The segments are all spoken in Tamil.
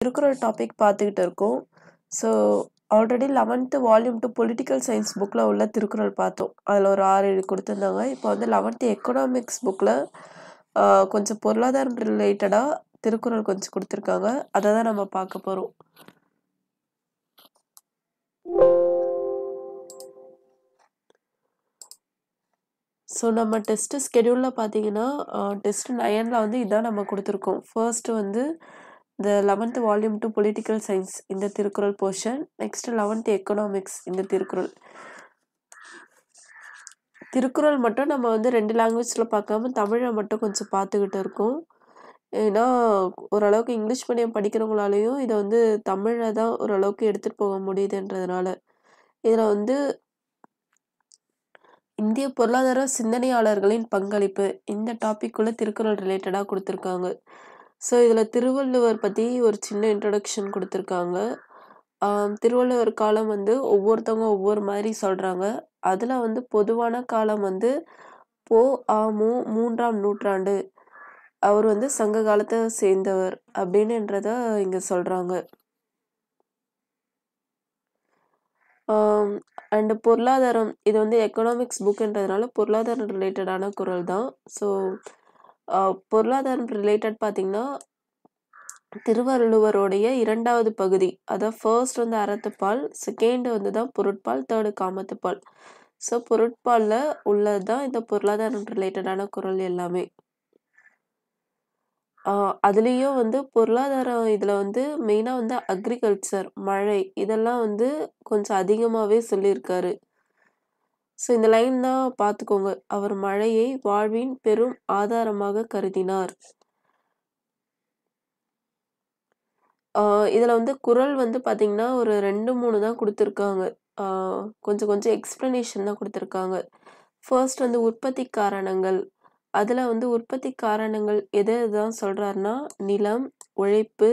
திருக்குறள் டாபிக் பார்த்துக்கிட்டு இருக்கோம் so already eleventh volume two political science புக்கில் உள்ள திருக்குறள் பார்த்தோம் அதில் ஒரு ஆறு ஏழு கொடுத்துருந்தாங்க இப்போ வந்து லெவன்த்து எக்கனாமிக்ஸ் புக்கில் கொஞ்சம் பொருளாதாரம் ரிலேட்டடாக திருக்குறள் கொஞ்சம் கொடுத்துருக்காங்க அதை தான் நம்ம பார்க்க போகிறோம் ஸோ நம்ம டெஸ்ட்டு ஸ்கெடியூலில் பார்த்தீங்கன்னா டெஸ்ட் நயனில் வந்து இதான் நம்ம கொடுத்துருக்கோம் ஃபர்ஸ்ட்டு வந்து இந்த eleventh volume two political science இந்த Thirukkural portion next eleventh economics இந்த திருக்குறள் திருக்குறள் மட்டும் நம்ம வந்து ரெண்டு லாங்குவேஜில் பார்க்காம தமிழை மட்டும் கொஞ்சம் பார்த்துக்கிட்டு இருக்கோம் ஏன்னா ஓரளவுக்கு இங்கிலீஷ் மீடியம் படிக்கிறவங்களாலையும் இதை வந்து தமிழை தான் ஓரளவுக்கு எடுத்துகிட்டு போக முடியுதுன்றதுனால இதில் வந்து இந்திய பொருளாதார சிந்தனையாளர்களின் பங்களிப்பு இந்த டாபிக்குள்ள திருக்குறள் ரிலேட்டடாக கொடுத்துருக்காங்க ஸோ இதில் திருவள்ளுவர் பற்றி ஒரு சின்ன இன்ட்ரடக்ஷன் கொடுத்துருக்காங்க திருவள்ளுவர் காலம் வந்து ஒவ்வொருத்தவங்க ஒவ்வொரு மாதிரி சொல்கிறாங்க அதில் வந்து பொதுவான காலம் வந்து போ ஆ மு மூன்றாம் நூற்றாண்டு அவர் வந்து சங்க காலத்தை சேர்ந்தவர் அப்படின்னுன்றத இங்கே சொல்கிறாங்க அண்டு பொருளாதாரம் இது வந்து எக்கனாமிக்ஸ் புக்குன்றதுனால பொருளாதாரம் ரிலேட்டடான குரல் தான் ஸோ பொருளாதாரம் ரிலேட்டட் பார்த்திங்கன்னா திருவள்ளுவருடைய இரண்டாவது பகுதி அதான் ஃபர்ஸ்ட் வந்து அறத்துப்பால் செகண்ட் வந்து தான் பொருட்பால் தேர்டு காமத்துப்பால் ஸோ பொருட்பாலில் உள்ளது தான் இந்த பொருளாதாரம் ரிலேட்டடான குரல் எல்லாமே அதுலேயும் வந்து பொருளாதாரம் இதில் வந்து மெயினாக வந்து அக்ரிகல்ச்சர் மழை இதெல்லாம் வந்து கொஞ்சம் அதிகமாகவே சொல்லியிருக்காரு ஸோ இந்த லைன் தான் பார்த்துக்கோங்க அவர் மழையை வாழ்வின் பெரும் ஆதாரமாக கருதினார் இதில் வந்து குரல் வந்து பார்த்திங்கன்னா ஒரு ரெண்டு மூணு தான் கொடுத்துருக்காங்க கொஞ்சம் கொஞ்சம் எக்ஸ்ப்ளனேஷன் தான் கொடுத்துருக்காங்க ஃபர்ஸ்ட் வந்து உற்பத்தி காரணங்கள் அதில் வந்து உற்பத்தி காரணங்கள் எது தான் சொல்கிறாருன்னா நிலம் உழைப்பு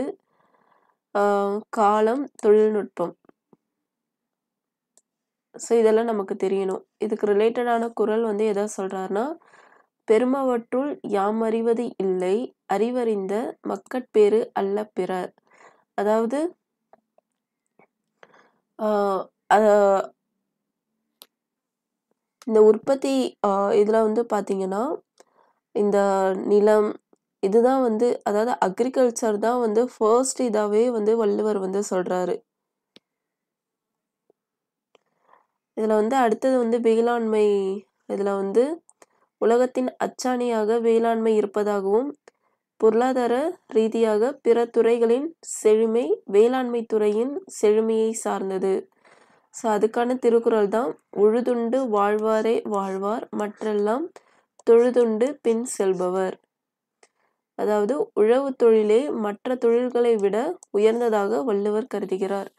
காலம் தொழில்நுட்பம் ஸோ இதெல்லாம் நமக்கு தெரியணும் இதுக்கு ரிலேட்டடான குரல் வந்து எதை சொல்கிறாருன்னா பெருமவற்றுள் யாம் அறிவது இல்லை அறிவறிந்த மக்கட்பேறு அல்ல பிறர் அதாவது இந்த உற்பத்தி இதில் வந்து பார்த்தீங்கன்னா இந்த நிலம் இதுதான் வந்து அதாவது அக்ரிகல்ச்சர் தான் வந்து ஃபர்ஸ்ட் இதாகவே வந்து வள்ளுவர் வந்து சொல்கிறாரு இதில் வந்து அடுத்தது வந்து வேளாண்மை இதில் வந்து உலகத்தின் அச்சாணியாக வேளாண்மை இருப்பதாகவும் பொருளாதார ரீதியாக பிற துறைகளின் செழுமை வேளாண்மை துறையின் செழுமையை சார்ந்தது ஸோ அதுக்கான திருக்குறள் தான் உழுதுண்டு வாழ்வாரே வாழ்வார் மற்றெல்லாம் தொழுதுண்டு பின் செல்பவர் அதாவது உழவு தொழிலே மற்ற தொழில்களை விட உயர்ந்ததாக வள்ளுவர் கருதுகிறார்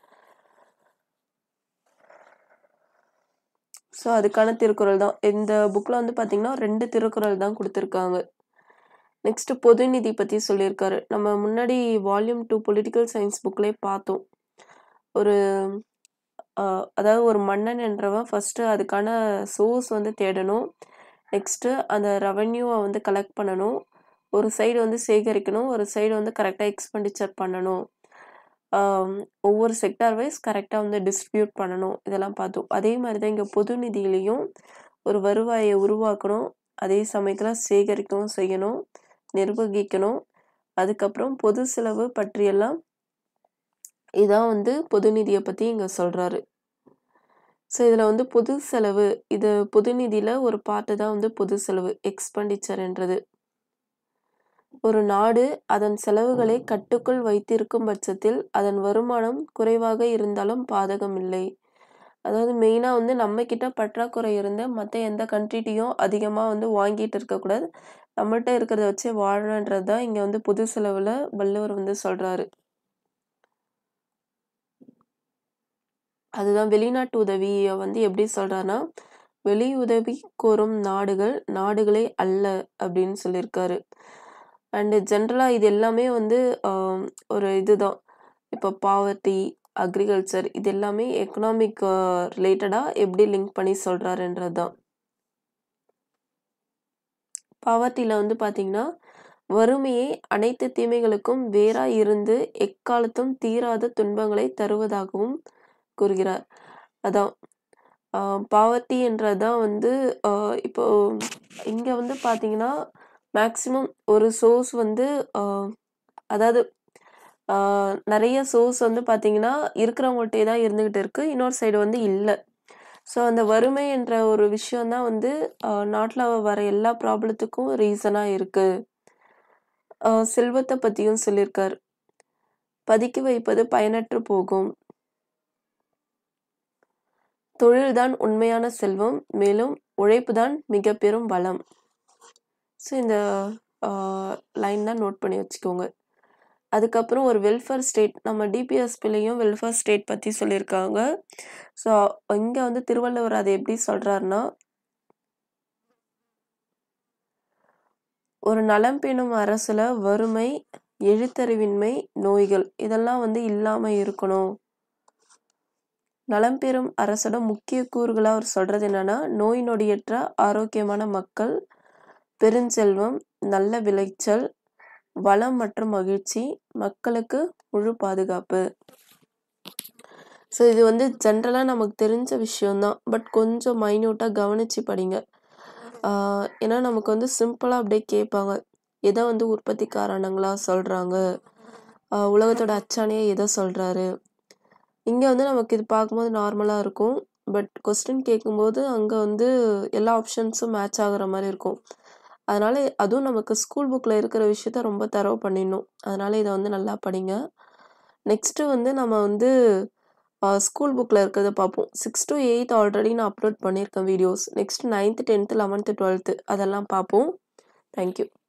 ஸோ அதுக்கான திருக்குறள் தான் இந்த புக்கில் வந்து பார்த்திங்கன்னா ரெண்டு திருக்குறள் தான் கொடுத்துருக்காங்க நெக்ஸ்ட் பொது நிதி பற்றி சொல்லியிருக்காரு நம்ம முன்னாடி வால்யூம் டூ பொலிட்டிக்கல் சயின்ஸ் புக்லேயே பார்த்தோம் ஒரு அதாவது ஒரு மன்னன் என்றவன் ஃபஸ்ட்டு அதுக்கான சோர்ஸ் வந்து தேடணும் நெக்ஸ்ட்டு அந்த ரெவன்யூவை வந்து கலெக்ட் பண்ணணும் ஒரு சைடு வந்து சேகரிக்கணும் ஒரு சைடு வந்து கரெக்டாக எக்ஸ்பெண்டிச்சர் பண்ணணும் ஒவ்வொரு செக்டார் வைஸ் கரெக்டாக வந்து டிஸ்ட்ரிபியூட் பண்ணணும் இதெல்லாம் பார்த்தோம் அதே மாதிரி தான் இங்கே பொது நிதியிலையும் ஒரு வருவாயை உருவாக்கணும் அதே சமயத்தில் சேகரிக்கவும் செய்யணும் நிர்வகிக்கணும் அதுக்கப்புறம் பொது செலவு பற்றியெல்லாம் இதான் வந்து பொது நிதியை பற்றி இங்கே சொல்கிறாரு ஸோ இதில் வந்து பொது செலவு இது பொது நிதியில் ஒரு பார்ட்டு தான் வந்து பொது செலவு எக்ஸ்பெண்டிச்சர்ன்றது ஒரு நாடு அதன் செலவுகளை கட்டுக்குள் வைத்திருக்கும் பட்சத்தில் அதன் வருமானம் குறைவாக இருந்தாலும் பாதகம் இல்லை அதாவது மெயினாக வந்து நம்மக்கிட்ட பற்றாக்குறை இருந்த மற்ற எந்த கண்ட்ரிட்டையும் அதிகமாக வந்து வாங்கிட்டு இருக்கக்கூடாது நம்மகிட்ட இருக்கிறத வச்சு வாழன்றது தான் இங்கே வந்து பொது செலவில் வள்ளுவர் வந்து சொல்கிறாரு அதுதான் வெளிநாட்டு உதவியை வந்து எப்படி சொல்கிறாருன்னா வெளி உதவி கோரும் நாடுகள் நாடுகளே அல்ல அப்படின்னு சொல்லியிருக்காரு அண்டு ஜென்ரலாக இது எல்லாமே வந்து ஒரு இதுதான் இப்போ பாவர்ட்டி அக்ரிகல்ச்சர் இது எல்லாமே எக்கனாமிக் ரிலேட்டடாக எப்படி லிங்க் பண்ணி சொல்கிறாருன்றது தான் பாவர்ட்டியில் வந்து பார்த்திங்கன்னா வறுமையே அனைத்து தீமைகளுக்கும் வேறாய் இருந்து எக்காலத்தும் தீராத துன்பங்களை தருவதாகவும் கூறுகிறார் அதான் பாவர்ட்டி என்றதான் வந்து ஆஹ் இப்போ இங்க வந்து பாத்தீங்கன்னா மேக்சிமம் ஒரு சோர்ஸ் வந்து ஆஹ் அதாவது ஆஹ் நிறைய சோர்ஸ் வந்து பாத்தீங்கன்னா இருக்கிறவங்கள்ட்டே தான் இருந்துகிட்டு இருக்கு இன்னொரு சைடு வந்து இல்லை ஸோ அந்த வறுமை என்ற ஒரு விஷயம் தான் வந்து நாட்டில் வர எல்லா ப்ராப்ளத்துக்கும் ரீசனாக இருக்கு ஆஹ் செல்வத்தை பற்றியும் சொல்லியிருக்கார் பதுக்கி வைப்பது பயனற்று போகும் தொழில்தான் உண்மையான செல்வம் மேலும் உழைப்புதான் மிக பெரும் பலம் ஸோ இந்த லைன் தான் நோட் பண்ணி வச்சுக்கோங்க அதுக்கப்புறம் ஒரு வெல்ஃபேர் ஸ்டேட் நம்ம டிபிஎஸ்பிலையும் வெல்ஃபேர் ஸ்டேட் பற்றி சொல்லியிருக்காங்க ஸோ இங்கே வந்து திருவள்ளுவர் அதை எப்படி சொல்கிறாருன்னா ஒரு நலம் பெறும் அரசுல வறுமை எழுத்தறிவின்மை நோய்கள் இதெல்லாம் வந்து இல்லாமல் இருக்கணும் நலம் பெறும் அரசோட முக்கிய கூறுகளாக அவர் சொல்றது என்னன்னா நோய் நொடியற்ற ஆரோக்கியமான மக்கள் பெருஞ்செல்வம் நல்ல விளைச்சல் வளம் மற்றும் மகிழ்ச்சி மக்களுக்கு முழு பாதுகாப்பு ஸோ இது வந்து ஜென்ரலாக நமக்கு தெரிஞ்ச விஷயம்தான் பட் கொஞ்சம் மைன்யூட்டாக கவனித்து படிங்க ஆஹ் ஏன்னா நமக்கு வந்து சிம்பிளாக அப்படியே கேட்பாங்க எதை வந்து உற்பத்தி காரணங்களாக சொல்கிறாங்க உலகத்தோட அச்சாணியை எதை சொல்கிறாரு இங்கே வந்து நமக்கு இது பார்க்கும்போது நார்மலாக இருக்கும் பட் கொஸ்டின் கேட்கும்போது அங்கே வந்து எல்லா ஆப்ஷன்ஸும் மேட்ச் ஆகுற மாதிரி இருக்கும் அதனால அதுவும் நமக்கு ஸ்கூல் புக்கில் இருக்கிற விஷயத்த ரொம்ப தரவு பண்ணிடணும் அதனால இதை வந்து நல்லா படிங்க நெக்ஸ்ட்டு வந்து நம்ம வந்து ஸ்கூல் புக்கில் இருக்கிறத பார்ப்போம் சிக்ஸ் to எயித் ஆல்ரெடி நான் அப்லோட் பண்ணியிருக்கேன் videos next ninth tenth eleventh twelfth அதெல்லாம் பார்ப்போம் தேங்க்யூ